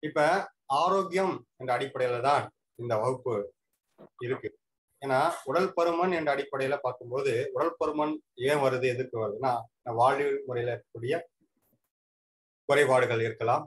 இப்ப ஆரோக்கியம் என்ற அடிப்படையில தான் இந்த வகுப்பு இருக்கு ஏன்னா உடல் பருமன் என்ற அடிப்படையில பார்க்கும்போது உடல் பருமன் ஏன் வருது எதுக்கு வருதுன்னா வாழ்வு முறையில இருக்கக்கூடிய குறைபாடுகள் இருக்கலாம்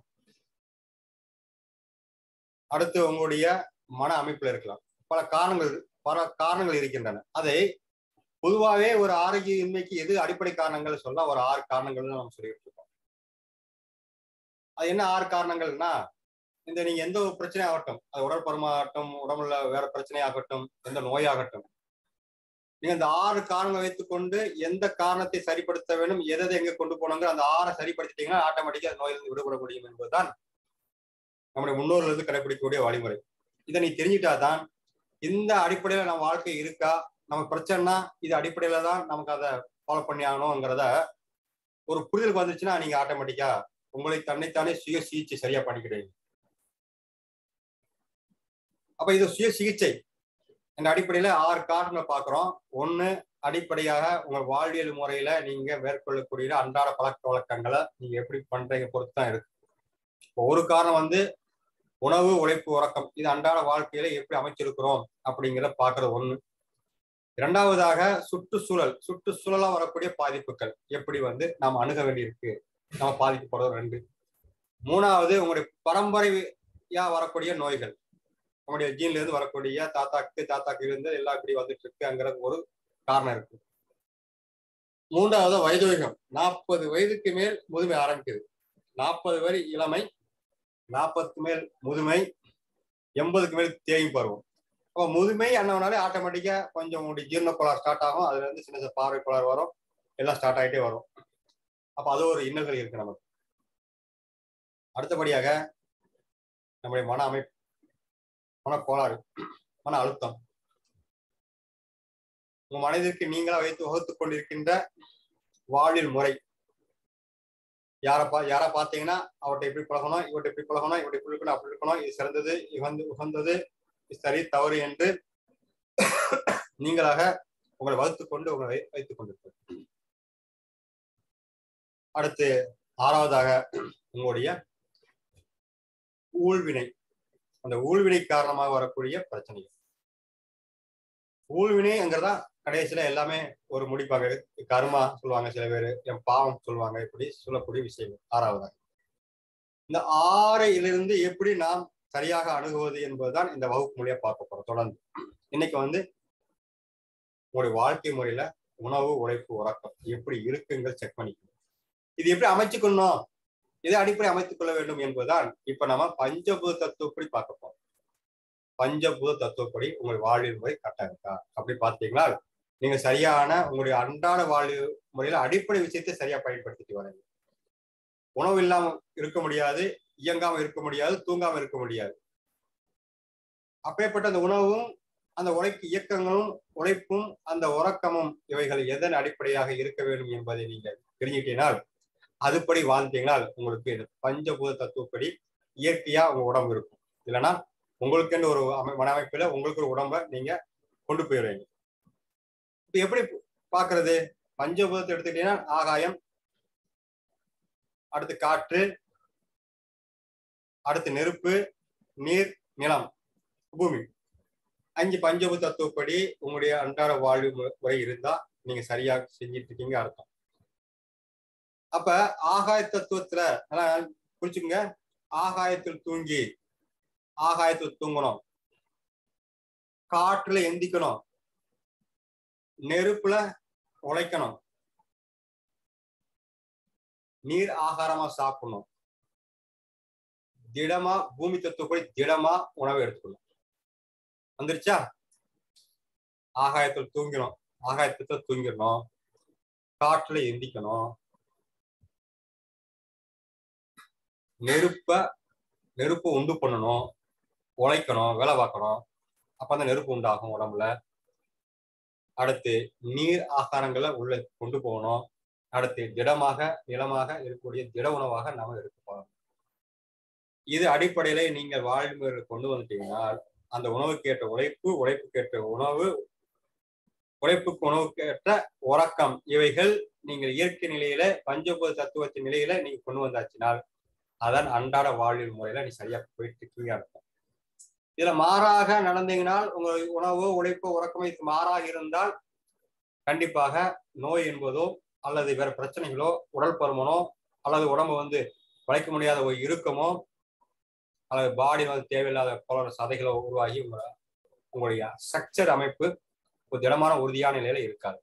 அடுத்து உங்களுடைய மன அமைப்புல இருக்கலாம் பல காரணங்கள் பல காரணங்கள் இருக்கின்றன அதை பொதுவாகவே ஒரு ஆரோக்கிய இன்மைக்கு எது அடிப்படை காரணங்கள் சொல்ல ஒரு ஆறு காரணங்கள் நம்ம சொல்லிட்டு இருக்கோம் அது என்ன ஆறு காரணங்கள்னா இந்த நீங்க எந்த ஒரு பிரச்சனை ஆகட்டும் அது உடல் பருமாகட்டும் உடம்புல வேற பிரச்சனை ஆகட்டும் எந்த நோயாகட்டும் நீங்க இந்த ஆறு காரணங்கள் வைத்துக்கொண்டு எந்த காரணத்தை சரிப்படுத்த வேண்டும் எதை எங்க கொண்டு போனாங்க அந்த ஆறை சரிப்படுத்திட்டீங்கன்னா ஆட்டோமேட்டிக்கா அந்த நோயிலிருந்து விடுபட முடியும் என்பதுதான் நம்முடைய முன்னோர்கள் இருந்து கடைபிடிக்கக்கூடிய வழிமுறை இதை நீ தெரிஞ்சிட்டாதான் இந்த அடிப்படையில நம்ம வாழ்க்கை இருக்கா நம்ம பிரச்சனைனா இது அடிப்படையில தான் நமக்கு அதை ஃபாலோ பண்ணி ஆகணுங்கிறத ஒரு புரிதலுக்கு வந்துச்சுன்னா நீங்க ஆட்டோமேட்டிக்கா உங்களை தன்னைத்தானே சுய சிகிச்சை சரியா பண்ணிக்கிடுவீங்க அப்ப இது சுய சிகிச்சை என்ற அடிப்படையில ஆறு காரணங்களை பாக்குறோம் ஒண்ணு அடிப்படையாக உங்க வாழ்வியல் முறையில நீங்க மேற்கொள்ளக்கூடிய அன்றாட பழக்க வழக்கங்களை நீங்க எப்படி பண்றீங்க பொறுத்து தான் இருக்கு ஒரு காரணம் வந்து உணவு உழைப்பு உறக்கம் இது அன்றாட வாழ்க்கையில எப்படி அமைச்சிருக்கிறோம் அப்படிங்கிறத பாக்குறது ஒண்ணு இரண்டாவதாக சுற்றுச்சூழல் சுற்றுச்சூழலா வரக்கூடிய பாதிப்புகள் எப்படி வந்து நாம் அணுக வேண்டியிருக்கு நம்ம பாதிக்கப்படுறது ரெண்டு மூணாவது உங்களுடைய பரம்பரையா வரக்கூடிய நோய்கள் நம்முடைய ஜீன்ல இருந்து வரக்கூடிய தாத்தாக்கு தாத்தாக்கு இருந்து எல்லாம் இப்படி வந்துட்டு இருக்குங்கிற ஒரு காரணம் இருக்கு மூன்றாவது வயதுகம் நாற்பது வயதுக்கு மேல் முதுமை ஆரம்பிக்குது நாற்பது வரை இளமை நாற்பதுக்கு மேல் முதுமை எண்பதுக்கு மேல் தேயும் பருவம் அப்போ முதுமை அண்ணவனாலே ஆட்டோமேட்டிக்கா கொஞ்சம் உங்களுடைய ஜீரண கோளாறு ஸ்டார்ட் ஆகும் அதுல இருந்து சின்ன சின்ன பார்வை கோளாறு வரும் எல்லாம் ஸ்டார்ட் ஆகிட்டே வரும் அப்ப அது ஒரு இன்னல்கள் இருக்கு நமக்கு அடுத்தபடியாக நம்முடைய மன அமைப்பு மன கோளாறு மன அழுத்தம் உங்க மனதிற்கு நீங்களா வைத்து வகுத்துக் கொண்டிருக்கின்ற வாழ்வில் முறை யாரை பா யாரை பார்த்தீங்கன்னா அவர்கிட்ட எப்படி பழகணும் இவர்கிட்ட எப்படி பழகணும் இவர்கிட்ட இப்படி இருக்கணும் அப்படி இருக்கணும் இது சிறந்தது இகந்து உகந்தது இது சரி தவறு என்று நீங்களாக உங்களை வகுத்துக் கொண்டு உங்களை வைத்துக் கொண்டிருப்பது அடுத்து ஆறாவதாக உங்களுடைய ஊழ்வினை அந்த ஊழ்வினை காரணமாக வரக்கூடிய பிரச்சனைகள் ஊழ்வினைங்கிறதா கடைசியில எல்லாமே ஒரு முடிப்பாக கர்மா சொல்லுவாங்க சில பேர் என் பாவம் சொல்லுவாங்க இப்படி சொல்லக்கூடிய விஷயங்கள் ஆறாவதாக இந்த ஆறையிலிருந்து எப்படி நாம் சரியாக அணுகுவது என்பதுதான் இந்த வகுப்பு மொழியா பார்க்க போறோம் தொடர்ந்து இன்னைக்கு வந்து உங்களுடைய வாழ்க்கை முறையில உணவு உழைப்பு உறக்கம் எப்படி இருக்குங்கிறது செக் பண்ணிக்கணும் இது எப்படி அமைச்சுக்கணும் இதை அடிப்படை அமைத்துக் கொள்ள வேண்டும் என்பதுதான் இப்ப நம்ம பஞ்சபூத தத்துவப்படி பார்க்க போறோம் பஞ்சபூத தத்துவப்படி உங்கள் வாழ்வியல் முறை கரெக்டா இருக்கா அப்படி பார்த்தீங்கன்னா நீங்க சரியான உங்களுடைய அன்றாட வாழ்வு முறையில அடிப்படை விஷயத்தை சரியா பயன்படுத்திட்டு வரீங்க உணவு இல்லாம இருக்க முடியாது இயங்காம இருக்க முடியாது தூங்காம இருக்க முடியாது அப்பேற்பட்ட அந்த உணவும் அந்த உழைப்பு இயக்கங்களும் உழைப்பும் அந்த உறக்கமும் இவைகள் எதன் அடிப்படையாக இருக்க வேண்டும் என்பதை நீங்க தெரிஞ்சுட்டீங்கன்னா அதுபடி வாழ்ந்தீங்கனால் உங்களுக்கு இந்த பஞ்சபூத தத்துவப்படி இயற்கையா உங்க உடம்பு இருக்கும் இல்லைன்னா உங்களுக்குன்னு ஒரு அமை மன அமைப்புல உங்களுக்கு ஒரு உடம்ப நீங்க கொண்டு போயிடுவீங்க இப்ப எப்படி பாக்குறது பஞ்சபூதத்தை எடுத்துக்கிட்டீங்கன்னா ஆகாயம் அடுத்து காற்று அடுத்து நெருப்பு நீர் நிலம் பூமி அஞ்சு பஞ்சபூத தத்துவப்படி உங்களுடைய அன்றாட வாழ்வு முறை இருந்தா நீங்க சரியா செஞ்சிட்டு இருக்கீங்க அர்த்தம் அப்ப ஆகாய தத்துவத்துல நல்லா புரிச்சுங்க ஆகாயத்தில் தூங்கி ஆகாயத்தில் தூங்கணும் காற்றுல எந்திக்கணும் நெருப்புல உழைக்கணும் நீர் ஆகாரமா சாப்பிடணும் திடமா பூமி தத்துவப்படி திடமா உணவு எடுத்துக்கணும் வந்துருச்சா ஆகாயத்தில் தூங்கினோம் ஆகாயத்துல தூங்கிடணும் காற்றுல எந்திக்கணும் நெருப்ப நெருப்பு உண்டு பண்ணணும் உழைக்கணும் வேலை பார்க்கணும் அப்ப அந்த நெருப்பு உண்டாகும் உடம்புல அடுத்து நீர் ஆகாரங்களை உள்ள கொண்டு போகணும் அடுத்து திடமாக நிலமாக இருக்கக்கூடிய திட உணவாக நாம எடுக்க போறோம் இது அடிப்படையில நீங்கள் வாழ்முறையில கொண்டு வந்துட்டீங்கன்னா அந்த உணவுக்கு ஏற்ற உழைப்பு உழைப்புக்கு ஏற்ற உணவு உழைப்புக்கு உணவுக்கு ஏற்ற உறக்கம் இவைகள் நீங்கள் இயற்கை நிலையில பஞ்சபூத தத்துவத்தின் நிலையில நீங்க கொண்டு வந்தாச்சினால் அதான் அன்றாட வாழ்வியல் முறையில நீ சரியா போயிட்டு இருக்கீங்க அர்த்தம் இதுல மாறாக நடந்தீங்கனால் உங்க உணவோ உழைப்போ உறக்கமோ இதுக்கு மாறாக இருந்தால் கண்டிப்பாக நோய் என்பதோ அல்லது வேற பிரச்சனைகளோ உடல் பருமனோ அல்லது உடம்பு வந்து வளைக்க முடியாத ஒரு இறுக்கமோ அல்லது பாடி வந்து தேவையில்லாத பல சதைகளோ உருவாகி உங்க உங்களுடைய ஸ்ட்ரக்சர் அமைப்பு ஒரு திடமான உறுதியான நிலையில இருக்காது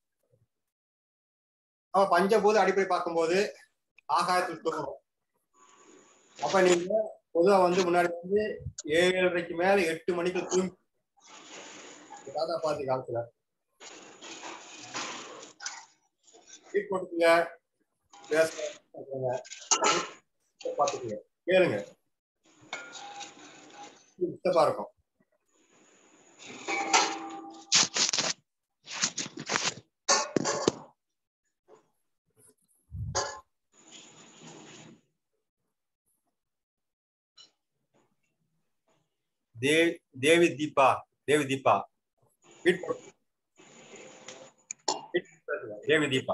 அப்ப பஞ்சபூத அடிப்படை பார்க்கும்போது ஆகாயத்தில் தூங்கணும் அப்ப நீங்க பொதுவா வந்து முன்னாடி வந்து ஏழரைக்கு மேல எட்டு மணிக்கு தூங்கி தாத்தா பாத்தி காலத்துல வீட் போட்டுக்குங்க பேசுங்க பாத்துக்குங்க கேளுங்க டிஸ்டர்பா இருக்கும் தேவி தேவி தீபா தேவி தீபா வீட் போட்டு- வீட் பேசுங்க. தேவி தீபா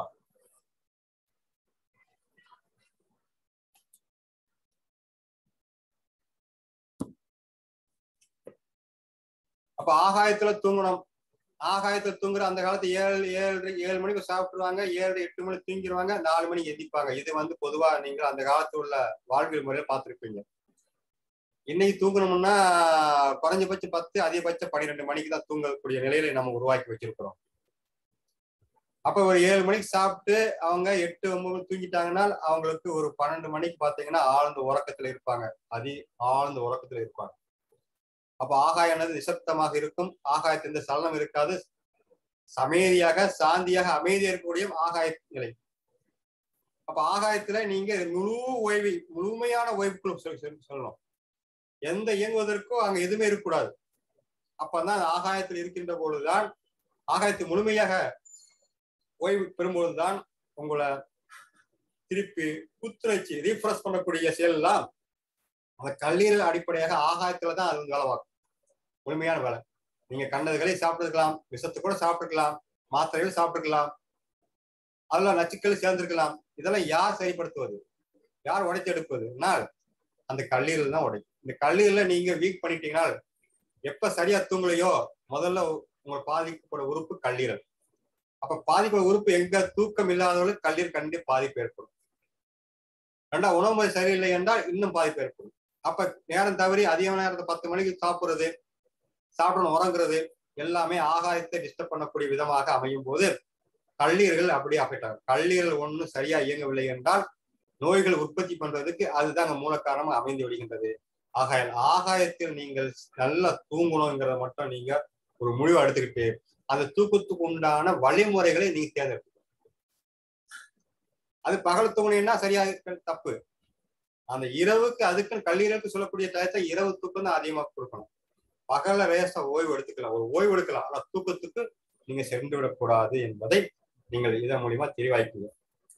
அப்ப ஆகாயத்துல தூங்கணும் ஆகாயத்துல தூங்குற அந்த காலத்து ஏழு ஏழு ஏழு மணிக்கு சாப்பிட்டுருவாங்க ஏழு எட்டு மணி தூங்கிடுவாங்க நாலு மணிக்கு எந்திப்பாங்க இது வந்து பொதுவா நீங்க அந்த காலத்துல உள்ள வாழ்வியல் முறையில பார்த்திருப்பீங்க இன்னைக்கு தூங்கணும்னா குறைஞ்சபட்சம் பத்து அதிகபட்சம் பன்னிரெண்டு மணிக்கு தான் தூங்கக்கூடிய நிலையில நம்ம உருவாக்கி வச்சிருக்கிறோம் அப்ப ஒரு ஏழு மணிக்கு சாப்பிட்டு அவங்க எட்டு ஒன்பது மணிக்கு தூங்கிட்டாங்கன்னா அவங்களுக்கு ஒரு பன்னெண்டு மணிக்கு பாத்தீங்கன்னா ஆழ்ந்த உறக்கத்துல இருப்பாங்க அதி ஆழ்ந்த உறக்கத்துல இருப்பாங்க அப்ப ஆகாயனது நிசப்தமாக இருக்கும் ஆகாயத்தில் எந்த சலனம் இருக்காது அமைதியாக சாந்தியாக அமைதியாக இருக்கக்கூடிய ஆகாய நிலை அப்ப ஆகாயத்துல நீங்க முழு ஓய்வு முழுமையான ஓய்வுக்குள்ள சொல்~ சொல்~ சொல்லணும் எந்த இயங்குவதற்கும் அங்க எதுவுமே இருக்கக்கூடாது அப்பதான் அந்த ஆகாயத்தில் இருக்கின்ற பொழுதுதான் ஆகாயத்தை முழுமையாக ஓய்வு பெறும்பொழுதுதான் உங்களை திருப்பி புத்துணர்ச்சி ரீஃப்ரெஷ் பண்ணக்கூடிய செயல் எல்லாம் அந்த கல்லீரல் அடிப்படையாக ஆகாயத்துல தான் அது வந்து வேலை பார்க்கும் முழுமையான வேலை நீங்க கண்டதுகளை சாப்பிட்டுருக்கலாம் விஷத்தை கூட சாப்பிட்டுருக்கலாம் மாத்திரைகள் சாப்பிட்டுருக்கலாம் அதெல்லாம் நச்சுக்கள் சேர்ந்திருக்கலாம் இதெல்லாம் யார் சரிப்படுத்துவது யார் உடைத்து எடுப்பதுன்னா அந்த கல்லீரல் தான் உடைக்கும் இந்த கல்லீரல நீங்க வீக் பண்ணிட்டீங்கன்னா எப்ப சரியா தூங்கலையோ முதல்ல உங்களை பாதிக்கப்பட உறுப்பு கல்லீரல் அப்ப பாதிக்கப்பட உறுப்பு எங்க தூக்கம் இல்லாதவர்களுக்கு கல்லீரல் கண்டு பாதிப்பு ஏற்படும் ரெண்டா உணவு முறை சரியில்லை என்றால் இன்னும் பாதிப்பு ஏற்படும் அப்ப நேரம் தவறி அதிகமான நேரத்தை பத்து மணிக்கு சாப்பிடுறது சாப்பிடணும் உறங்குறது எல்லாமே ஆகாயத்தை டிஸ்டர்ப் பண்ணக்கூடிய விதமாக அமையும் போது கல்லீரல்கள் அப்படியே அஃபெக்ட் ஆகும் கல்லீரல் ஒன்றும் சரியா இயங்கவில்லை என்றால் நோய்கள் உற்பத்தி பண்றதுக்கு அதுதான் அங்க மூல காரணமா அமைந்து விடுகின்றது ஆகாய ஆகாயத்தில் நீங்கள் நல்லா தூங்கணுங்கிறத மட்டும் நீங்க ஒரு முடிவு எடுத்துக்கிட்டு அந்த தூக்கத்துக்கு உண்டான வழிமுறைகளை நீங்க தேர்ந்தெடுக்கணும் அது பகல் தூங்கினீங்கன்னா சரியா தப்பு அந்த இரவுக்கு அதுக்கு கல்லீரலுக்கு சொல்லக்கூடிய டயத்தை இரவு தூக்கம் தான் அதிகமா கொடுக்கணும் பகல்ல ரேசா ஓய்வு எடுத்துக்கலாம் ஒரு ஓய்வு எடுக்கலாம் ஆனா தூக்கத்துக்கு நீங்க சென்று விடக்கூடாது என்பதை நீங்கள் இதன் மூலியமா தெளிவாய்க்குங்க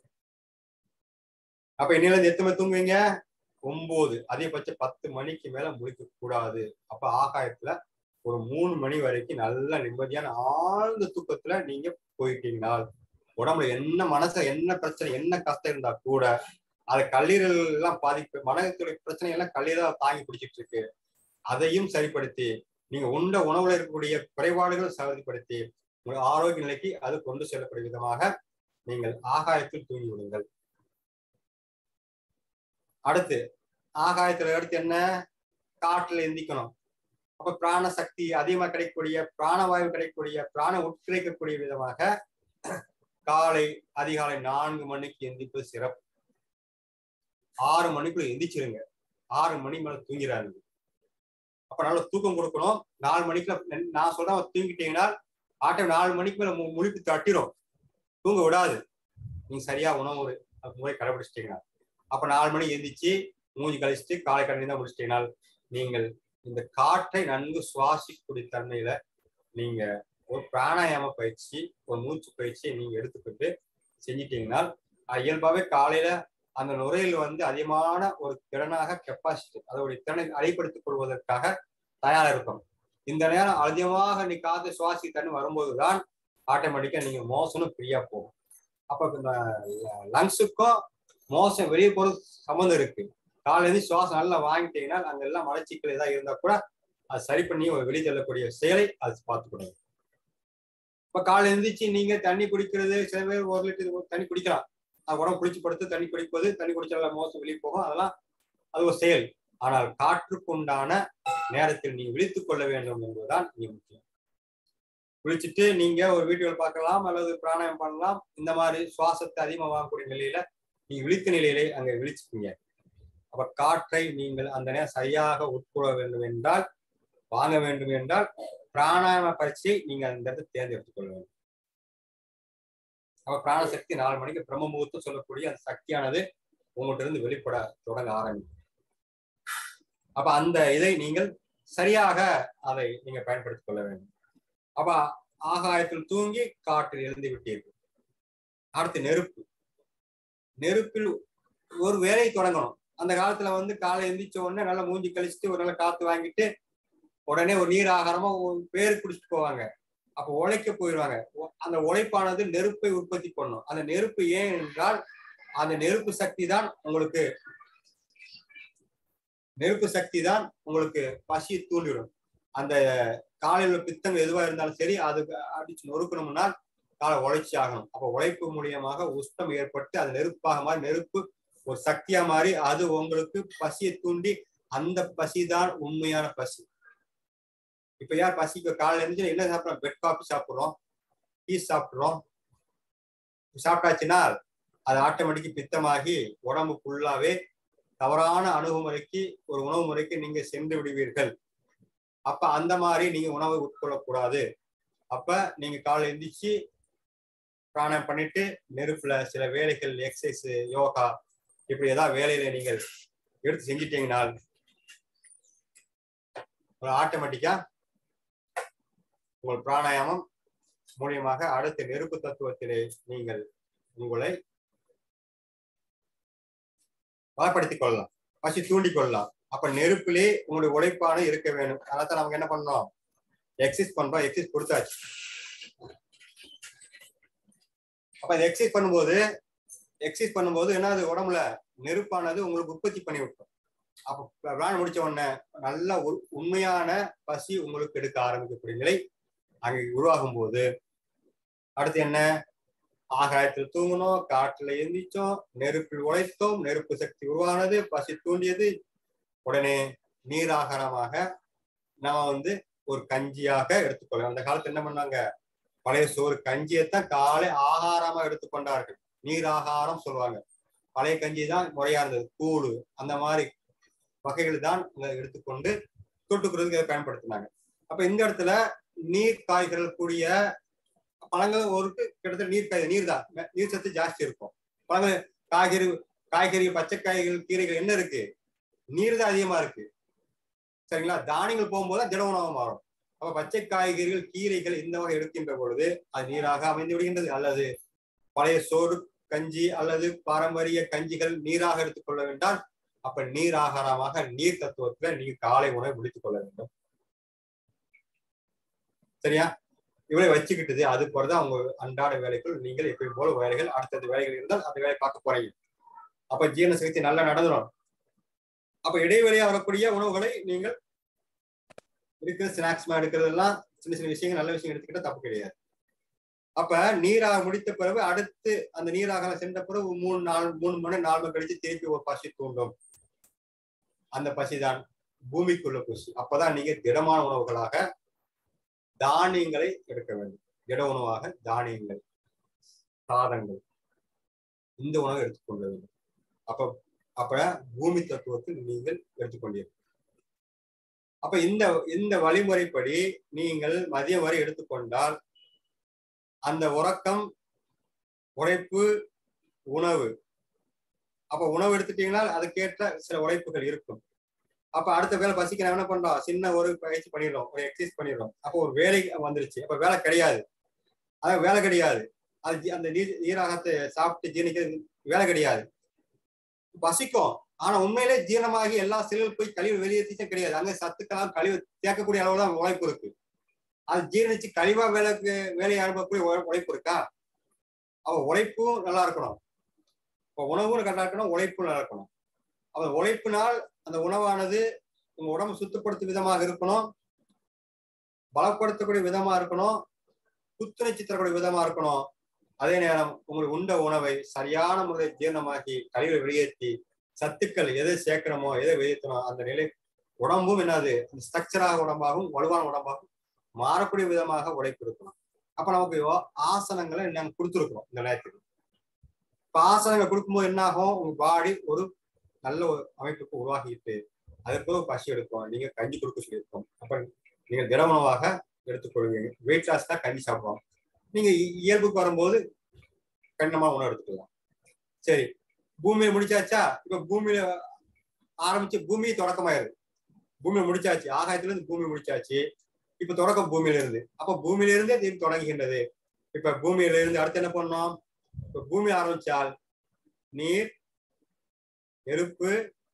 அப்ப இன்னில இருந்து எத்தனை மணி தூங்குவீங்க ஒன்பது அதிகபட்சம் பத்து மணிக்கு மேல முழிக்க கூடாது அப்ப ஆகாயத்துல ஒரு மூணு மணி வரைக்கும் நல்ல நிம்மதியான ஆழ்ந்த தூக்கத்துல நீங்க போயிட்டீங்கன்னா உடம்புல என்ன மனசு என்ன பிரச்சனை என்ன கஷ்டம் இருந்தா கூட அது கல்லீரல் எல்லாம் பாதிப்பு மனத்துடைய பிரச்சனை எல்லாம் கல்லீரல் தாங்கி பிடிச்சிட்டு இருக்கு அதையும் சரிப்படுத்தி நீங்க உண்ட உணவுல இருக்கக்கூடிய குறைபாடுகள் சரிப்படுத்தி உங்கள் ஆரோக்கிய நிலைக்கு அது கொண்டு செல்லக்கூடிய விதமாக நீங்கள் ஆகாயத்தில் தூங்கி விடுங்கள் அடுத்து ஆகாயத்துல அடுத்து என்ன காற்றுல எந்திக்கணும் அப்ப பிராண சக்தி அதிகமா கிடைக்கக்கூடிய பிராணவாயு கிடைக்கக்கூடிய பிராண உட்கிரைக்கக்கூடிய விதமாக காலை அதிகாலை நான்கு மணிக்கு எந்திப்பது சிறப்பு ஆறு மணிக்குள்ள எந்திரிச்சிருங்க ஆறு மணி மேல தூங்கிறாருங்க அப்ப நல்ல தூக்கம் கொடுக்கணும் நாலு மணிக்குள்ள நான் சொல்றேன் தூங்கிட்டீங்கன்னா ஆட்டம் நாலு மணிக்கு மேல முழிப்பு தட்டிடும் தூங்க விடாது நீங்க சரியா உணவு முறை கடைபிடிச்சிட்டீங்கன்னா அப்ப நாலு மணி எந்திரிச்சு மூஞ்சி கழிச்சிட்டு காலை கடனை தான் முடிச்சிட்டீங்கன்னா நீங்கள் இந்த காற்றை நன்கு சுவாசிக்கூடிய தன்மையில நீங்க ஒரு பிராணாயாம பயிற்சி ஒரு மூச்சு பயிற்சியை நீங்க எடுத்துக்கிட்டு செஞ்சிட்டீங்கன்னா இயல்பாவே காலையில அந்த நுரையில் வந்து அதிகமான ஒரு திறனாக கெப்பாசிட்டி அதோடைய திறனை அடிப்படுத்திக் கொள்வதற்காக தயாரா இருக்கும் இந்த நேரம் அதிகமாக நீ காத்து சுவாசி தண்ணி வரும்போதுதான் ஆட்டோமேட்டிக்கா நீங்க மோசனும் ஃப்ரீயா போகும் அப்ப இந்த லங்ஸுக்கும் மோசம் வெளியே போறது சம்மந்தம் இருக்கு காலையில இருந்து சுவாசம் நல்லா வாங்கிட்டீங்கன்னா அங்க எல்லாம் மலச்சிக்கல் ஏதாவது இருந்தா கூட அது சரி பண்ணி ஒரு வெளித்தள்ளக்கூடிய செயலை அது பார்த்துக்கணும் இப்ப காலையில எழுந்திரிச்சு நீங்க தண்ணி குடிக்கிறது சில பேர் ஒரு லிட்டர் தண்ணி குடிக்கலாம் அது உடம்பு குடிச்சு படுத்து தண்ணி குடிப்பது தண்ணி குடிச்சால மோசம் வெளியே போகும் அதெல்லாம் அது ஒரு செயல் ஆனால் காற்றுக்குண்டான நேரத்தில் நீங்க விழித்துக் கொள்ள வேண்டும் என்பதுதான் இங்க முக்கியம் குளிச்சுட்டு நீங்க ஒரு வீடியோ பார்க்கலாம் அல்லது பிராணாயம் பண்ணலாம் இந்த மாதிரி சுவாசத்தை அதிகமாக வாங்கக்கூடிய நிலையில நீங்க விழித்த நிலையிலே அங்க விழிச்சுப்பீங்க அப்ப காற்றை நீங்கள் அந்த நேரம் சரியாக உட்கொள்ள வேண்டும் என்றால் வாங்க வேண்டும் என்றால் பிராணாயாம பயிற்சியை நீங்க அந்த இடத்தை தேர்ந்தெடுத்துக் கொள்ள வேண்டும் அப்ப பிராணசக்தி நாலு மணிக்கு பிரம்ம முகூர்த்தம் சொல்லக்கூடிய அந்த சக்தியானது உங்கள்கிட்ட இருந்து வெளிப்பட தொடங்க ஆரம்பிக்கும் அப்ப அந்த இதை நீங்கள் சரியாக அதை நீங்க பயன்படுத்திக் கொள்ள வேண்டும் அப்ப ஆகாயத்தில் தூங்கி காற்றில் எழுந்து விட்டீர்கள் அடுத்து நெருப்பு நெருப்பில் ஒரு வேலையை தொடங்கணும் அந்த காலத்துல வந்து காலை எந்திரிச்ச உடனே நல்லா மூஞ்சி கழிச்சுட்டு ஒரு நல்ல காத்து வாங்கிட்டு உடனே ஒரு நீர் ஆகாரமா ஒரு பேர் குடிச்சிட்டு போவாங்க அப்ப உழைக்க போயிடுவாங்க அந்த உழைப்பானது நெருப்பை உற்பத்தி பண்ணும் அந்த நெருப்பு ஏன் என்றால் அந்த நெருப்பு சக்தி தான் உங்களுக்கு நெருப்பு சக்தி தான் உங்களுக்கு பசியை தூண்டிவிடும் அந்த காலையில் உள்ள பித்தங்கள் எதுவா இருந்தாலும் சரி அது அடிச்சு நொறுக்கணும்னா காலை உழைச்சி ஆகணும் அப்ப உழைப்பு மூலியமாக உஷ்டம் ஏற்பட்டு அது நெருப்பாக மாதிரி நெருப்பு ஒரு சக்தியா மாறி அது உங்களுக்கு பசியை தூண்டி அந்த பசி தான் உண்மையான பசி இப்ப யார் பசிக்கு காலையில இருந்து என்ன சாப்பிடுறோம் பெட் காஃபி சாப்பிடுறோம் டீ சாப்பிடுறோம் சாப்பிட்டாச்சுன்னா அது ஆட்டோமேட்டிக் பித்தமாகி உடம்பு ஃபுல்லாவே தவறான அணுகுமுறைக்கு ஒரு உணவு முறைக்கு நீங்க சென்று விடுவீர்கள் அப்ப அந்த மாதிரி நீங்க உணவை உட்கொள்ளக்கூடாது அப்ப நீங்க காலை எந்திரிச்சு பிராணம் பண்ணிட்டு நெருப்புல சில வேலைகள் எக்ஸசைஸ் யோகா இப்படி ஏதாவது வேலையில நீங்கள் எடுத்து செஞ்சிட்டீங்கனால் ஆட்டோமேட்டிக்கா உங்கள் பிராணாயாமம் மூலியமாக அடுத்த நெருப்பு தத்துவத்திலே நீங்கள் உங்களை வளப்படுத்திக் கொள்ளலாம் பசி தூண்டி கொள்ளலாம் அப்ப நெருப்பிலே உங்களுடைய உழைப்பான இருக்க வேணும் அதான் நமக்கு என்ன பண்ணோம் எக்ஸசைஸ் பண்றோம் எக்ஸசைஸ் கொடுத்தாச்சு அப்ப இந்த எக்ஸசைஸ் பண்ணும்போது எக்ஸசைஸ் பண்ணும்போது என்ன அது உடம்புல நெருப்பானது உங்களுக்கு உற்பத்தி பண்ணி விட்டோம் அப்ப பிராணம் முடிச்ச உடனே நல்ல உண்மையான பசி உங்களுக்கு எடுக்க ஆரம்பிக்கக்கூடிய நிலை அங்கே உருவாகும் போது அடுத்து என்ன ஆகாயத்தில் தூங்கணும் காற்றுல எந்திரிச்சோம் நெருப்பில் உழைத்தோம் நெருப்பு சக்தி உருவானது பசி தூண்டியது உடனே நீர் ஆகாரமாக நம்ம வந்து ஒரு கஞ்சியாக எடுத்துக்கொள்ளலாம் அந்த காலத்துல என்ன பண்ணாங்க பழைய சோறு கஞ்சியைத்தான் காலை ஆகாரமா எடுத்துக்கொண்டார்கள் நீர் ஆகாரம் சொல்லுவாங்க பழைய கஞ்சி தான் முறையா இருந்தது கூழு அந்த மாதிரி வகைகள் தான் எடுத்துக்கொண்டு தொட்டுக்கிறதுக்கு பயன்படுத்தினாங்க அப்ப இந்த இடத்துல நீர் காய்கள் கூடிய பழங்கள் ஒரு கிட்டத்தட்ட நீர் காய் நீர் தான் நீர் சத்து ஜாஸ்தி இருக்கும் பழங்கள் காய்கறி காய்கறி பச்சை காய்கள் கீரைகள் என்ன இருக்கு நீர் தான் அதிகமா இருக்கு சரிங்களா தானியங்கள் போகும்போது திட உணவு மாறும் அப்ப பச்சை காய்கறிகள் கீரைகள் இந்த வகை எடுக்கின்ற பொழுது அது நீராக அமைந்து விடுகின்றது அல்லது பழைய சோறு கஞ்சி அல்லது பாரம்பரிய கஞ்சிகள் நீராக எடுத்துக்கொள்ள வேண்டாம் அப்ப நீர் ஆகாரமாக நீர் தத்துவத்துல நீர் காலை உணவை முடித்துக் கொள்ள வேண்டும் சரியா இவ்வளவு வச்சுக்கிட்டது அது போறதான் உங்க அன்றாட வேலைகள் நீங்கள் எப்பயும் போல வேலைகள் அடுத்தது வேலைகள் இருந்தால் அந்த வேலையை பார்க்க போறீங்க அப்ப ஜீரண சக்தி நல்லா நடந்துடும் அப்ப இடைவெளியா வரக்கூடிய உணவுகளை நீங்கள் இருக்கிற ஸ்நாக்ஸ் எடுக்கிறதெல்லாம் சின்ன சின்ன விஷயங்கள் நல்ல விஷயம் எடுத்துக்கிட்டா தப்பு கிடையாது அப்ப நீராக முடித்த பிறகு அடுத்து அந்த நீராக சென்ற பிறகு மூணு நாலு மூணு மணி நாலு மணி கழிச்சு திருப்பி ஒரு பசி தூண்டும் அந்த பசிதான் பூமிக்குள்ள பசி அப்பதான் நீங்க திடமான உணவுகளாக தானியங்களை எடுக்க வேண்டும் திட உணவாக தானியங்கள் சாதங்கள் இந்த உணவை எடுத்துக்கொள்ள வேண்டும் அப்ப அப்ப பூமி தத்துவத்தில் நீங்கள் எடுத்துக்கொண்டீர்கள் அப்ப இந்த இந்த வழிமுறைப்படி நீங்கள் மதியம் வரை எடுத்துக்கொண்டால் அந்த உறக்கம் உழைப்பு உணவு அப்ப உணவு எடுத்துட்டீங்கன்னா அதுக்கேற்ற சில உழைப்புகள் இருக்கும் அப்ப அடுத்த வேலை பசிக்க என்ன பண்றோம் சின்ன ஒரு பயிற்சி பண்ணிடுறோம் ஒரு எக்ஸசைஸ் பண்ணிடுறோம் அப்போ ஒரு வேலை வந்துருச்சு அப்ப வேலை கிடையாது அதான் வேலை கிடையாது அது அந்த நீர் நீராகத்தை சாப்பிட்டு ஜீரணிக்கிறது வேலை கிடையாது பசிக்கும் ஆனா உண்மையிலே ஜீரணமாகி எல்லா செல்கள் போய் கழிவு வெளியேற்றிச்சும் கிடையாது அங்க சத்துக்கெல்லாம் கழிவு சேர்க்கக்கூடிய அளவு தான் உழைப்பு இருக்கு அது ஜீரணிச்சு கழிவா வேலைக்கு வேலையை அனுப்பக்கூடிய உழைப்பு இருக்கா அவ உழைப்பும் நல்லா இருக்கணும் இப்போ உணவும் கரெக்டா இருக்கணும் உழைப்பும் நல்லா இருக்கணும் அவன் உழைப்பினால் அந்த உணவானது உங்க உடம்பு சுத்தப்படுத்தும் விதமாக இருக்கணும் பலப்படுத்தக்கூடிய விதமா இருக்கணும் புத்துணர்ச்சி தரக்கூடிய விதமா இருக்கணும் அதே நேரம் உங்களுக்கு உண்ட உணவை சரியான முறையில் ஜீரணமாக்கி கழிவை வெளியேற்றி சத்துக்கள் எதை சேர்க்கணுமோ எதை வெளியேற்றணும் அந்த நிலை உடம்பும் என்னது அந்த ஸ்ட்ரக்சராக உடம்பாகவும் வலுவான உடம்பாகவும் மாறக்கூடிய விதமாக உழைப்பு இருக்கணும் அப்ப நமக்கு ஆசனங்களை நாங்க கொடுத்துருக்கோம் இந்த நேரத்துக்கு இப்ப ஆசனங்கள் கொடுக்கும்போது என்ன ஆகும் உங்க பாடி ஒரு நல்ல ஒரு அமைப்புக்கு உருவாகிட்டு அதுக்கு பசி எடுக்கும் நீங்க கஞ்சி கொடுக்க சொல்லியிருக்கோம் அப்ப நீங்க திட உணவாக எடுத்துக்கொள்வீங்க வெயிட் லாஸ் தான் கஞ்சி சாப்பிடுவோம் நீங்க இயல்புக்கு வரும்போது கண்ணமா உணவு எடுத்துக்கலாம் சரி பூமியை முடிச்சாச்சா இப்ப பூமியில ஆரம்பிச்சு பூமி தொடக்கமாயிருது பூமியை முடிச்சாச்சு ஆகாயத்துல இருந்து பூமி முடிச்சாச்சு இப்ப தொடக்கம் பூமியில இருந்து அப்ப பூமியில இருந்தே திரும்பி தொடங்குகின்றது இப்ப பூமியில இருந்து அடுத்து என்ன பண்ணோம் இப்ப பூமி ஆரம்பிச்சால் நீர் நெருப்பு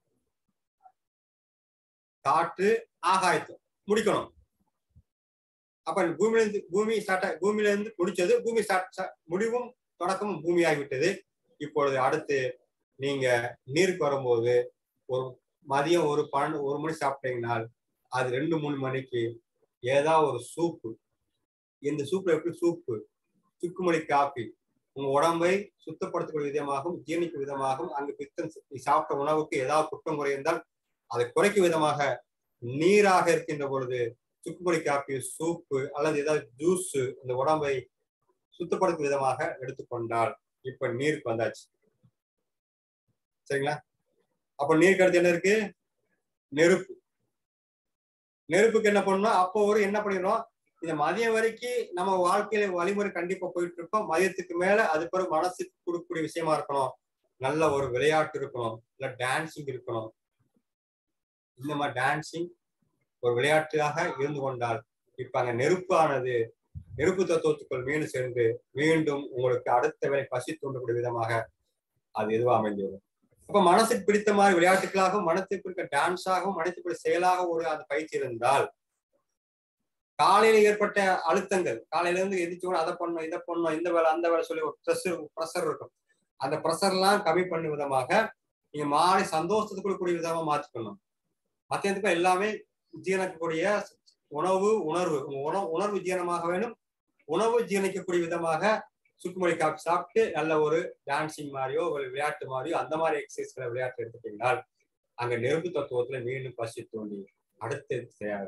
காற்று ஆகாயத்து முடிக்கணும் அப்ப பூமியில இருந்து பூமி ஸ்டார்ட் பூமியில இருந்து முடிச்சது பூமி ஸ்டார்ட் முடிவும் தொடக்கமும் பூமி ஆகிவிட்டது இப்பொழுது அடுத்து நீங்க நீருக்கு வரும்போது ஒரு மதியம் ஒரு பன்னெண்டு ஒரு மணி சாப்பிட்டீங்கன்னா அது ரெண்டு மூணு மணிக்கு ஏதாவது ஒரு சூப்பு இந்த சூப்ல எப்படி சூப்பு சுக்குமொழி காப்பி உங்க உடம்பை சுத்தப்படுத்தக்கூடிய விதமாகவும் ஜீரணிக்கும் விதமாகவும் அங்கு பித்தம் நீ சாப்பிட்ட உணவுக்கு ஏதாவது குற்றம் குறை இருந்தால் அதை குறைக்கும் விதமாக நீராக இருக்கின்ற பொழுது சுக்குமொழி காப்பி சூப்பு அல்லது ஏதாவது ஜூஸ் அந்த உடம்பை சுத்தப்படுத்தும் விதமாக எடுத்துக்கொண்டால் இப்ப நீருக்கு வந்தாச்சு சரிங்களா அப்ப நீருக்கு அடுத்து என்ன இருக்கு நெருப்பு நெருப்புக்கு என்ன பண்ணணும் அப்போ ஒரு என்ன பண்ணிடுறோம் இந்த மதியம் வரைக்கும் நம்ம வாழ்க்கையில வழிமுறை கண்டிப்பா போயிட்டு இருக்கோம் மதியத்துக்கு மேல அது பிறகு மனசுக்கு கொடுக்கக்கூடிய விஷயமா இருக்கணும் நல்ல ஒரு விளையாட்டு இருக்கணும் இல்ல டான்சிங் இருக்கணும் இந்த மாதிரி டான்சிங் ஒரு விளையாட்டாக இருந்து கொண்டால் இப்ப அங்க நெருப்பானது நெருப்பு தத்துவத்துக்குள் மீண்டும் சென்று மீண்டும் உங்களுக்கு அடுத்த வேலை பசி தூண்டக்கூடிய விதமாக அது எதுவாக அமைந்துவிடும் அப்ப மனசுக்கு பிடித்த மாதிரி விளையாட்டுகளாகவும் மனசுக்கு பிடித்த டான்ஸாகவும் மனசுக்கு பிடித்த செயலாக ஒரு அந்த பயிற்சி இருந்தால் காலையில ஏற்பட்ட அழுத்தங்கள் காலையில இருந்து எதிர்த்து அதை பண்ணும் இதை பண்ணும் இந்த வேலை அந்த வேலை சொல்லி ஒரு ப்ரெஷர் ப்ரெஷர் இருக்கும் அந்த ப்ரெஷர் எல்லாம் கம்மி பண்ணும் விதமாக நீங்க மாறி சந்தோஷத்துக்கு கொடுக்கக்கூடிய விதமா மாற்றிக்கணும் மத்தியத்துக்கு எல்லாமே ஜீரணிக்கக்கூடிய உணவு உணர்வு உணவு உணர்வு ஜீரணமாக வேணும் உணவு ஜீரணிக்கக்கூடிய விதமாக சுக்குமொழி காப்பி சாப்பிட்டு நல்ல ஒரு டான்சிங் மாதிரியோ ஒரு விளையாட்டு மாதிரியோ அந்த மாதிரி எக்ஸசைஸ்களை விளையாட்டு எடுத்துட்டீங்கனால் அங்க நெருப்பு தத்துவத்துல மீண்டும் பசி தோண்டி அடுத்து செய்யாது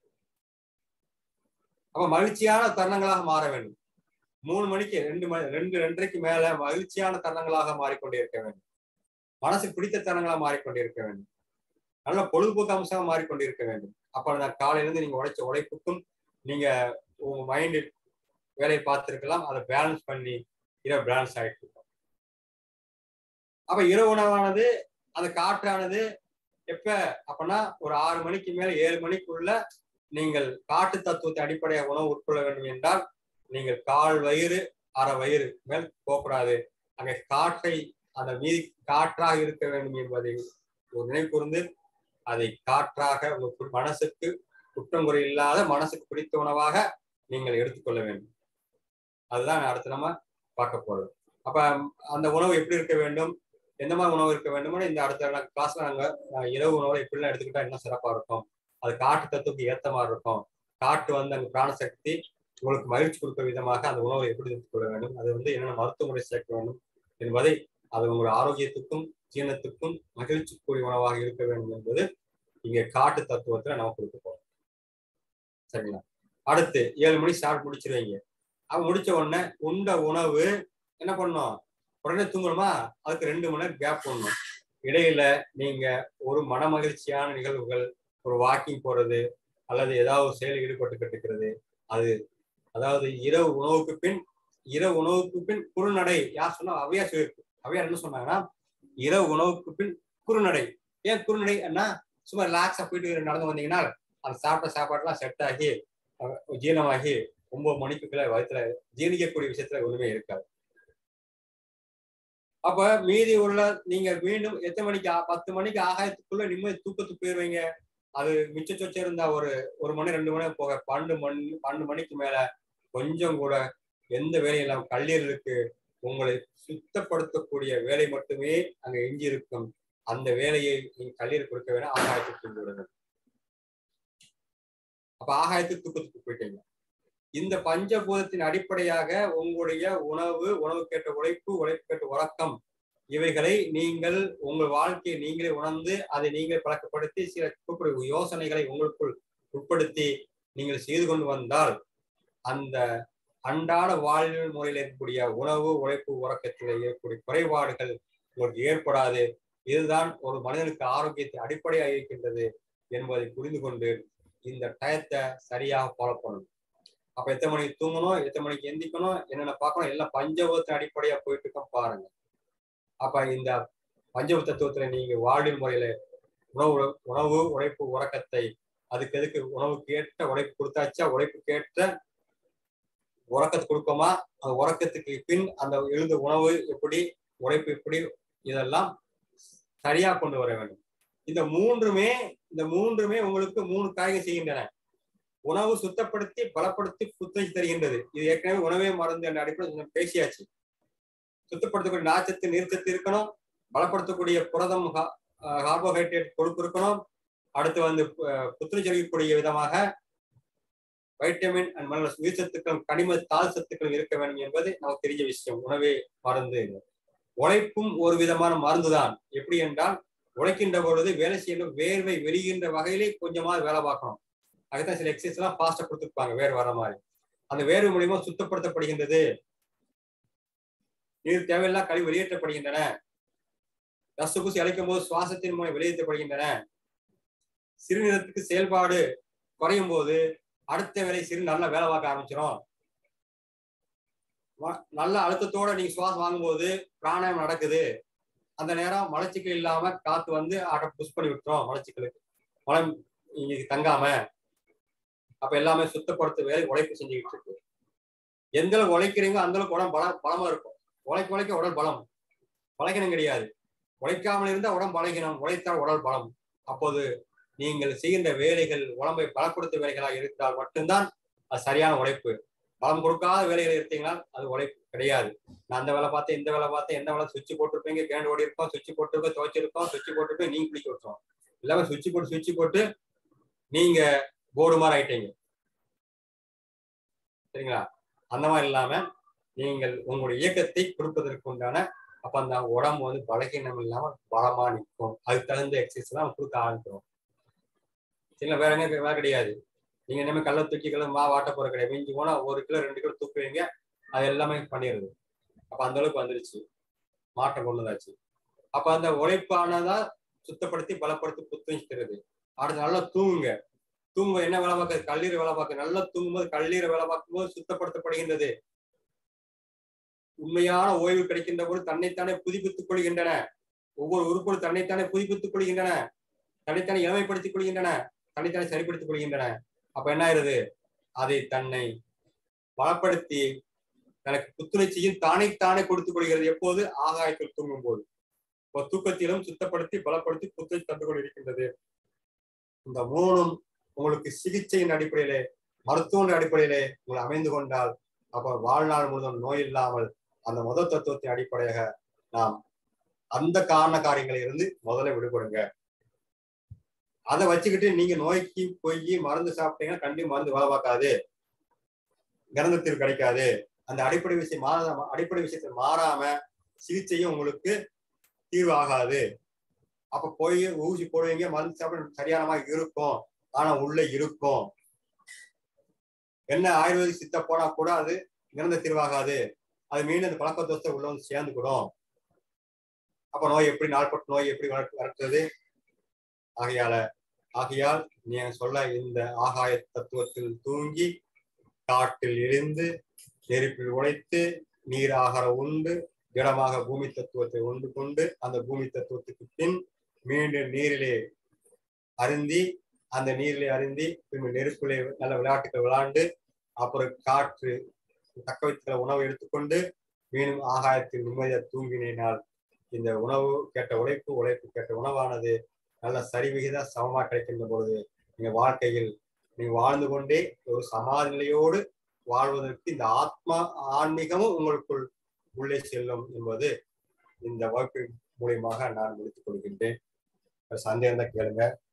அப்ப மகிழ்ச்சியான தருணங்களாக மாற வேண்டும் மூணு மணிக்கு ரெண்டு மணி ரெண்டு ரெண்டரைக்கு மேல மகிழ்ச்சியான தருணங்களாக மாறிக்கொண்டே இருக்க வேண்டும் மனசுக்கு பிடித்த தருணங்களாக மாறிக்கொண்டே இருக்க வேண்டும் நல்ல பொழுதுபோக்கு அம்சமாக மாறிக்கொண்டிருக்க வேண்டும் அப்ப நான் காலையில இருந்து நீங்க உழைச்ச உழைப்புக்கும் நீங்க உங்க மைண்டு வேலையை பார்த்திருக்கலாம் அதை பேலன்ஸ் பண்ணி இரவு பேலன்ஸ் ஆயிட்டு இருக்கும் அப்ப இரவு உணவானது அந்த காற்றானது எப்ப அப்பனா ஒரு ஆறு மணிக்கு மேல ஏழு மணிக்குள்ள நீங்கள் காட்டு தத்துவத்தை அடிப்படையாக உணவு உட்கொள்ள வேண்டும் என்றால் நீங்கள் கால் வயிறு அரை வயிறு மேல் போகக்கூடாது அங்கே காற்றை அந்த மீதி காற்றாக இருக்க வேண்டும் என்பதை ஒரு நினைவு கூர்ந்து அதை காற்றாக உங்கள் மனசுக்கு குற்றம் குறை இல்லாத மனசுக்கு பிடித்த உணவாக நீங்கள் எடுத்துக்கொள்ள வேண்டும் அதுதான் அடுத்து நம்ம பார்க்க போறோம் அப்ப அந்த உணவு எப்படி இருக்க வேண்டும் எந்த மாதிரி உணவு இருக்க வேண்டும் இந்த அடுத்த கிளாஸ்ல நாங்க இரவு உணவை எப்படிலாம் எடுத்துக்கிட்டா இன்னும் சிறப்பா இருக்கும் அது காட்டு தத்துவத்துக்கு ஏத்த மாதிரி இருக்கும் காட்டு வந்து அங்க பிராணசக்தி உங்களுக்கு மகிழ்ச்சி கொடுக்க விதமாக அந்த உணவை எப்படி எடுத்துக்கொள்ள வேண்டும் அது வந்து என்னென்ன மருத்துவ முறை சேர்க்க வேண்டும் என்பதை அது உங்களுடைய ஆரோக்கியத்துக்கும் ஜீரணத்துக்கும் மகிழ்ச்சிக்குரிய உணவாக இருக்க வேண்டும் என்பது இங்க காட்டு தத்துவத்துல நம்ம கொடுக்க போறோம் சரிங்களா அடுத்து ஏழு மணி ஸ்டார்ட் முடிச்சிருவீங்க அவன் முடிச்ச உடனே உண்ட உணவு என்ன பண்ணும் உடனே தூங்கணுமா அதுக்கு ரெண்டு மணி நேரம் கேப் பண்ணணும் இடையில நீங்க ஒரு மன மகிழ்ச்சியான நிகழ்வுகள் ஒரு வாக்கிங் போறது அல்லது ஏதாவது ஒரு செயல் ஈடுபட்டு இருக்கிறது அது அதாவது இரவு உணவுக்கு பின் இரவு உணவுக்கு பின் குறுநடை யார் சொன்னா அவையா சொல்லியிருக்கு அவையார் என்ன சொன்னாங்கன்னா இரவு உணவுக்கு பின் குறுநடை ஏன் குறுநடை என்ன சும்மா ரிலாக்ஸா போயிட்டு நடந்து வந்தீங்கன்னா அந்த சாப்பிட்ட சாப்பாடுலாம் செட் ஆகி ஜீரணமாகி ஒன்பது மணிக்குள்ள வயிற்றுல ஜீரணிக்கக்கூடிய விஷயத்துல ஒண்ணுமே இருக்காது அப்ப மீதி உள்ள நீங்க மீண்டும் எத்தனை மணிக்கு பத்து மணிக்கு ஆகாயத்துக்குள்ள நிம்மதி தூக்கத்துக்கு போயிருவீங்க அது மிச்ச சொச்ச இருந்தா ஒரு ஒரு மணி ரெண்டு மணி போக பன்னெண்டு மணி பன்னெண்டு மணிக்கு மேல கொஞ்சம் கூட எந்த வேலையும் இல்லாம கல்லீரலுக்கு உங்களை சுத்தப்படுத்தக்கூடிய வேலை மட்டுமே அங்க எஞ்சி இருக்கும் அந்த வேலையை நீங்க கல்லீரல் கொடுக்க வேணும் ஆகாயத்துக்கு தூங்கி விடுங்கள் அப்ப ஆகாயத்துக்கு தூக்கத்துக்கு போயிட்டீங்க இந்த பஞ்சபூதத்தின் அடிப்படையாக உங்களுடைய உணவு உணவுக்கேற்ற உழைப்பு உழைப்புக்கேற்ற உறக்கம் இவைகளை நீங்கள் உங்கள் வாழ்க்கையை நீங்களே உணர்ந்து அதை நீங்களே பழக்கப்படுத்தி சில கூப்பிடு யோசனைகளை உங்களுக்குள் உட்படுத்தி நீங்கள் செய்து கொண்டு வந்தால் அந்த அன்றாட வாழ்வு முறையில் இருக்கக்கூடிய உணவு உழைப்பு உறக்கத்தில் இருக்கக்கூடிய குறைபாடுகள் உங்களுக்கு ஏற்படாது இதுதான் ஒரு மனிதனுக்கு ஆரோக்கியத்தை அடிப்படையாக இருக்கின்றது என்பதை புரிந்து கொண்டு இந்த டயத்தை சரியாக ஃபாலோ பண்ணணும் அப்ப எத்தனை மணிக்கு தூங்கணும் எத்தனை மணிக்கு எந்திக்கணும் என்னென்ன பார்க்கணும் எல்லாம் பஞ்சபூதத்தின் அடிப்படையா போயிட்டு இருக்கோம் பாருங்க அப்ப இந்த பஞ்சபூத தத்துவத்துல நீங்க வாழ்வின் முறையில உணவு உணவு உழைப்பு உறக்கத்தை அதுக்கு எதுக்கு உணவுக்கு ஏற்ற உழைப்பு கொடுத்தாச்சா உழைப்புக்கு ஏற்ற உறக்கத்தை கொடுப்போமா அந்த உறக்கத்துக்கு பின் அந்த எழுந்த உணவு எப்படி உழைப்பு எப்படி இதெல்லாம் சரியா கொண்டு வர வேண்டும் இந்த மூன்றுமே இந்த மூன்றுமே உங்களுக்கு மூணு காய்கள் செய்கின்றன உணவு சுத்தப்படுத்தி பலப்படுத்தி புத்துணர்ச்சி தருகின்றது இது ஏற்கனவே உணவே மருந்து என்ற அடிப்படையில் பேசியாச்சு சுத்தப்படுத்தக்கூடிய நாச்சத்து நீர்ச்சத்து இருக்கணும் பலப்படுத்தக்கூடிய புரதம் கார்போஹைட்ரேட் கொழுப்பு இருக்கணும் அடுத்து வந்து புத்துணர்ச்சி அளிக்கக்கூடிய விதமாக வைட்டமின் அண்ட் மணல் உயிர் சத்துக்கள் கனிம தாள் சத்துக்கள் இருக்க வேண்டும் என்பது நமக்கு தெரிஞ்ச விஷயம் உணவே மருந்து உழைப்பும் ஒரு விதமான மருந்துதான் எப்படி என்றால் உழைக்கின்ற பொழுது வேலை செய்யற வேர்வை வெளிகின்ற வகையிலே கொஞ்சமாவது வேலை பார்க்கணும் அதுதான் சில எக்ஸசைஸ் எல்லாம் ஃபாஸ்டா கொடுத்துருப்பாங்க வேர் வர மாதிரி அந்த வேர்வை மூலியமா சுத்தப்படுத்தப்படுகின்றது நீர் தேவையில்லா கழிவு வெளியேற்றப்படுகின்றன ரச குசி அழைக்கும் போது சுவாசத்தின் மூலம் வெளியேற்றப்படுகின்றன சிறுநீரத்துக்கு செயல்பாடு குறையும் போது அடுத்த வேலை சிறு நல்லா வேலை பார்க்க ஆரம்பிச்சிடும் நல்ல அழுத்தத்தோட நீங்க சுவாசம் வாங்கும்போது பிராணாயம் நடக்குது அந்த நேரம் மலச்சிக்கல் இல்லாம காத்து வந்து ஆட்ட புஷ் பண்ணி விட்டுரும் மலச்சிக்கலுக்கு மலம் இன்னைக்கு தங்காம அப்ப எல்லாமே சுத்தப்படுத்த வேலை உழைப்பு செஞ்சுக்கிட்டு இருக்கு எந்த அளவுக்கு உழைக்கிறீங்க அந்த அளவுக்கு உடம்பு பலம் பலமா இருக்கும் உழைக்க உழைக்க உடல் பலம் பழகினம் கிடையாது உழைக்காமல் இருந்தால் உடம்பு பழகினம் உழைத்தால் உடல் பலம் அப்போது நீங்கள் செய்கின்ற வேலைகள் உடம்பை பலப்படுத்த வேலைகளாக இருந்தால் மட்டும்தான் அது சரியான உழைப்பு பலம் கொடுக்காத வேலைகள் எடுத்தீங்கன்னா அது உழைப்பு கிடையாது நான் அந்த வேலை பார்த்தேன் இந்த வேலை பார்த்தேன் எந்த வேலை சுவிட்ச் போட்டிருப்பீங்க கேண்ட் ஓடி இருக்கோம் சுவிட்ச் போட்டிருக்கோம் துவைச்சிருக்கோம் சுவிட்ச் போட்டிருப்போம் நீங்க பிடிக்க விட்டுரும் எல்லாமே சுவிட்ச் போட்டு சுவிட்ச் போட்டு நீங்க போர்டு மாதிரி ஆயிட்டீங்க சரிங்களா அந்த மாதிரி இல்லாம நீங்கள் உங்களுடைய இயக்கத்தை கொடுப்பதற்கு உண்டான அப்ப அந்த உடம்பு வந்து பலகீனம் இல்லாம பலமா நிற்கும் அதுக்கு தகுந்த எக்ஸசைஸ் எல்லாம் கொடுக்க ஆரம்பிக்கிறோம் சரிங்களா வேற எங்க வேற கிடையாது நீங்க இனிமே கல்ல தூக்கி கல்ல மா வாட்ட போற கிடையாது மிஞ்சி போனா ஒரு கிலோ ரெண்டு கிலோ தூக்குவீங்க அது எல்லாமே பண்ணிடுது அப்ப அந்த அளவுக்கு வந்துருச்சு மாற்றம் கொண்டுதாச்சு அப்ப அந்த உழைப்பானதா சுத்தப்படுத்தி பலப்படுத்தி புத்துணர்ச்சி தருது அடுத்து நல்லா தூங்குங்க தூங்க என்ன வேலை பார்க்குது கல்லீரல் வேலை பார்க்க நல்லா தூங்கும்போது கல்லீரல் வேலை பார்க்கும்போது சுத்தப்படுத்தப்படுகின்றது உண்மையான ஓய்வு கிடைக்கின்ற போது தன்னைத்தானே புதுப்பித்துக் கொள்கின்றன ஒவ்வொரு உறுப்புகளும் தன்னைத்தானே புதுப்பித்துக் கொள்கின்றன தன்னைத்தானே இளமைப்படுத்திக் கொள்கின்றன தன்னைத்தானே சரிப்படுத்திக் கொள்கின்றன அப்ப என்ன ஆயிருது அதை தன்னை பலப்படுத்தி தனக்கு புத்துணர்ச்சியும் தானே தானே கொடுத்துக் கொள்கிறது எப்போது ஆகாயத்தில் தூங்கும் போது இப்போ தூக்கத்திலும் சுத்தப்படுத்தி பலப்படுத்தி புத்துணர்ச்சி தந்து கொண்டிருக்கின்றது இந்த மூணும் உங்களுக்கு சிகிச்சையின் அடிப்படையிலே மருத்துவ அடிப்படையிலே உங்களை அமைந்து கொண்டால் அப்ப வாழ்நாள் முழுவதும் நோய் இல்லாமல் அந்த முதல் தத்துவத்தின் அடிப்படையாக நாம் அந்த காரண காரியங்களை இருந்து முதல்ல விடுபடுங்க அதை வச்சுக்கிட்டு நீங்க நோய்க்கு போய் மருந்து சாப்பிட்டீங்கன்னா கண்டிப்பா மருந்து வேலை பார்க்காது கிரந்தத்தில் கிடைக்காது அந்த அடிப்படை விஷயம் மாற அடிப்படை விஷயத்தை மாறாம சிகிச்சையும் உங்களுக்கு தீர்வு ஆகாது அப்ப போய் ஊசி போடுவீங்க மருந்து சாப்பிட சரியான மாதிரி இருக்கும் ஆனா உள்ள இருக்கும் என்ன ஆயுர்வேதிக் சித்த போனா கூட அது இறந்த தீர்வாகாது அது மீண்டும் அந்த பழக்க தோசை உள்ள வந்து சேர்ந்துக்கிடும் அப்ப நோய் எப்படி நாள்பட்டு நோய் எப்படி வளர்க்கிறது ஆகையால ஆகையால் நீங்க சொல்ல இந்த ஆகாய தத்துவத்தில் தூங்கி காட்டில் இருந்து நெருப்பில் உழைத்து நீர் ஆகாரம் உண்டு திடமாக பூமி தத்துவத்தை உண்டு கொண்டு அந்த பூமி தத்துவத்துக்கு பின் மீண்டும் நீரிலே அருந்தி அந்த நீரிலே அருந்தி பின்பு நெருப்பிலே நல்ல விளையாட்டுகள் விளையாண்டு அப்புறம் காற்று தக்க வைத்துக்கிற உணவு எடுத்துக்கொண்டு மீண்டும் ஆகாயத்தில் நிம்மதியாக தூங்கினால் இந்த உணவு கேட்ட உழைப்பு உழைப்பு கேட்ட உணவானது நல்ல சரிவிகித சமமாக கிடைக்கின்ற பொழுது நீங்க வாழ்க்கையில் நீங்க வாழ்ந்து கொண்டே ஒரு சமாதி நிலையோடு வாழ்வதற்கு இந்த ஆத்மா ஆன்மீகமும் உங்களுக்குள் உள்ளே செல்லும் என்பது இந்த வகுப்பின் மூலியமாக நான் முடித்துக் கொள்கின்றேன் சந்தேகம் தான் கேளுங்க